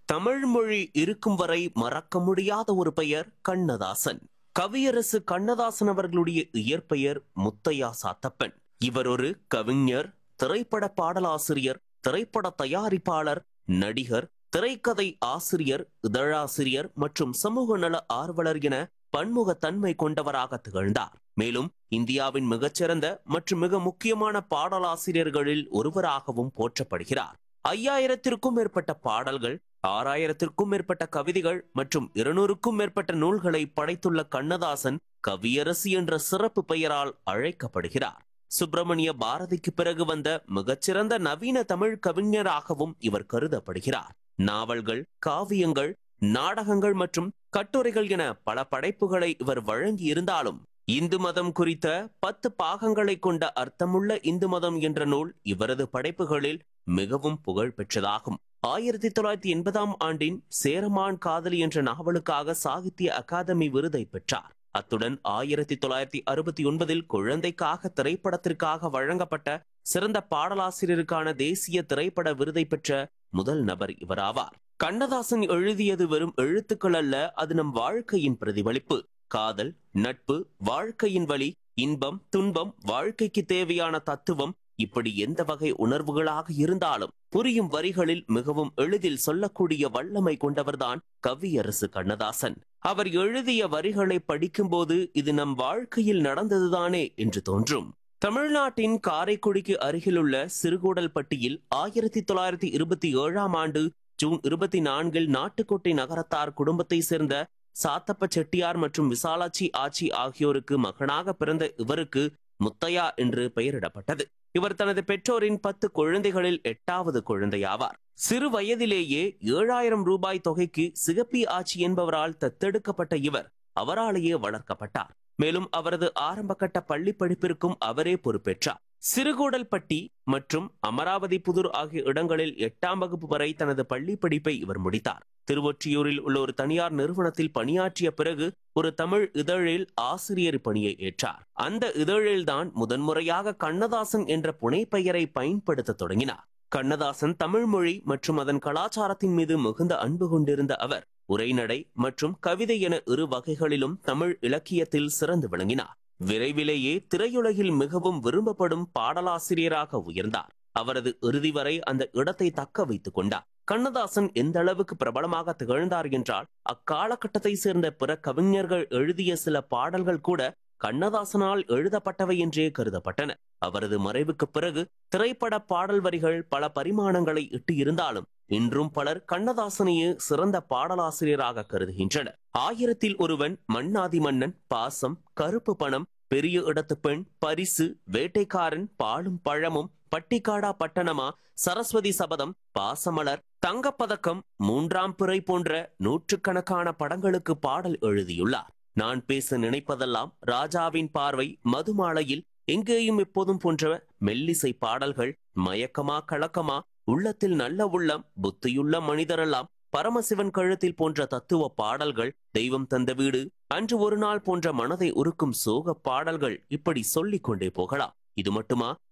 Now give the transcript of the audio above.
தமிழ் மொழி இருக்கும் வரை மறக்க முடியாத ஒரு பெயர் கண்ணதாசன் கவியரசு கண்ணதாசன் அவர்களுடைய இயற்பெயர் முத்தையா சாத்தப்பன் இவர் ஒரு கவிஞர் திரைப்பட பாடலாசிரியர் திரைப்பட தயாரிப்பாளர் நடிகர் திரைக்கதை ஆசிரியர் இதழாசிரியர் மற்றும் சமூக நல ஆர்வலர் என பன்முகத்தன்மை கொண்டவராக திகழ்ந்தார் மேலும் இந்தியாவின் மிகச்சிறந்த மற்றும் மிக முக்கியமான பாடலாசிரியர்களில் ஒருவராகவும் போற்றப்படுகிறார் ஐயாயிரத்திற்கும் மேற்பட்ட பாடல்கள் ஆறாயிரத்திற்கும் மேற்பட்ட கவிதைகள் மற்றும் இருநூறுக்கும் மேற்பட்ட நூல்களை படைத்துள்ள கண்ணதாசன் கவியரசு என்ற சிறப்பு பெயரால் அழைக்கப்படுகிறார் சுப்பிரமணிய பாரதிக்கு பிறகு வந்த மிகச்சிறந்த நவீன தமிழ் கவிஞராகவும் இவர் கருதப்படுகிறார் நாவல்கள் காவியங்கள் நாடகங்கள் மற்றும் கட்டுரைகள் என பல படைப்புகளை இவர் வழங்கி இருந்தாலும் இந்து மதம் குறித்த பத்து பாகங்களை கொண்ட அர்த்தமுள்ள இந்து மதம் என்ற நூல் இவரது படைப்புகளில் மிகவும் புகழ் பெற்றதாகும் ஆயிரத்தி தொள்ளாயிரத்தி எண்பதாம் ஆண்டின் சேரமான் காதலி என்ற நாவலுக்காக சாகித்ய அகாதமி விருதை பெற்றார் அத்துடன் ஆயிரத்தி தொள்ளாயிரத்தி அறுபத்தி ஒன்பதில் குழந்தைக்காக திரைப்படத்திற்காக வழங்கப்பட்ட சிறந்த பாடலாசிரியருக்கான தேசிய திரைப்பட விருதை பெற்ற முதல் நபர் இவராவார் கண்ணதாசன் எழுதியது வெறும் எழுத்துக்கள் அல்ல அது நம் வாழ்க்கையின் பிரதிபலிப்பு காதல் நட்பு வாழ்க்கையின் வழி இன்பம் துன்பம் வாழ்க்கைக்கு தேவையான தத்துவம் இப்படி எந்த வகை உணர்வுகளாக இருந்தாலும் புரியும் வரிகளில் மிகவும் எளிதில் சொல்லக்கூடிய வல்லமை கொண்டவர்தான் கவியரசு கண்ணதாசன் அவர் எழுதிய வரிகளை படிக்கும்போது இது நம் வாழ்க்கையில் நடந்ததுதானே என்று தோன்றும் தமிழ்நாட்டின் காரைக்குடிக்கு அருகிலுள்ள சிறுகூடல்பட்டியில் ஆயிரத்தி தொள்ளாயிரத்தி இருபத்தி ஏழாம் ஆண்டு ஜூன் இருபத்தி நான்கில் நாட்டுக்கோட்டை நகரத்தார் குடும்பத்தை சேர்ந்த சாத்தப்ப செட்டியார் மற்றும் விசாலாட்சி ஆச்சி ஆகியோருக்கு மகனாக பிறந்த இவருக்கு முத்தையா என்று பெயரிடப்பட்டது இவர் தனது பெற்றோரின் பத்து குழந்தைகளில் எட்டாவது குழந்தையாவார் சிறு வயதிலேயே ஏழாயிரம் ரூபாய் தொகைக்கு சிகப்பி ஆட்சி என்பவரால் தத்தெடுக்கப்பட்ட இவர் அவராலேயே வளர்க்கப்பட்டார் மேலும் அவரது ஆரம்பகட்ட பள்ளி படிப்பிற்கும் அவரே பொறுப்பேற்றார் சிறுகூடல்பட்டி மற்றும் அமராவதி புதூர் ஆகிய இடங்களில் எட்டாம் வகுப்பு வரை தனது பள்ளி படிப்பை இவர் முடித்தார் திருவொற்றியூரில் உள்ள ஒரு தனியார் நிறுவனத்தில் பணியாற்றிய பிறகு ஒரு தமிழ் இதழில் ஆசிரியர் பணியை ஏற்றார் அந்த இதழில்தான் முதன்முறையாக கண்ணதாசன் என்ற புனைப்பெயரை பயன்படுத்த தொடங்கினார் கண்ணதாசன் தமிழ் மொழி மற்றும் அதன் கலாச்சாரத்தின் மீது மிகுந்த அன்பு கொண்டிருந்த அவர் உரைநடை மற்றும் கவிதை என இரு வகைகளிலும் தமிழ் இலக்கியத்தில் சிறந்து விளங்கினார் விரைவிலேயே திரையுலகில் மிகவும் விரும்பப்படும் பாடலாசிரியராக உயர்ந்தார் அவரது இறுதி வரை அந்த இடத்தை தக்க வைத்துக் கொண்டார் கண்ணதாசன் எந்த அளவுக்கு பிரபலமாக திகழ்ந்தார் என்றால் அக்காலகட்டத்தை சேர்ந்த பிற கவிஞர்கள் எழுதிய சில பாடல்கள் கூட கண்ணதாசனால் எழுதப்பட்டவை என்றே கருதப்பட்டன அவரது மறைவுக்கு பிறகு திரைப்பட பாடல் வரிகள் பல பரிமாணங்களை இட்டு இருந்தாலும் இன்றும் பலர் கண்ணதாசனையே சிறந்த பாடலாசிரியராக கருதுகின்றனர் ஆயிரத்தில் ஒருவன் மன்னாதி மன்னன் பாசம் கருப்பு பணம் பெரிய இடத்து பெண் பரிசு வேட்டைக்காரன் பாலும் பழமும் பட்டிக்காடா பட்டணமா சரஸ்வதி சபதம் பாசமலர் தங்கப்பதக்கம் மூன்றாம் பிறை போன்ற நூற்றுக்கணக்கான படங்களுக்கு பாடல் எழுதியுள்ளார் நான் பேச நினைப்பதெல்லாம் ராஜாவின் பார்வை மதுமாலையில் எங்கேயும் எப்போதும் போன்ற மெல்லிசை பாடல்கள் மயக்கமா கலக்கமா உள்ளத்தில் நல்ல உள்ளம் புத்தியுள்ள மனிதரெல்லாம் பரமசிவன் கழுத்தில் போன்ற தத்துவ பாடல்கள் தெய்வம் தந்த வீடு அன்று ஒரு நாள் போன்ற மனதை உருக்கும் சோக பாடல்கள் இப்படி சொல்லிக் கொண்டே போகலாம் இது மட்டுமா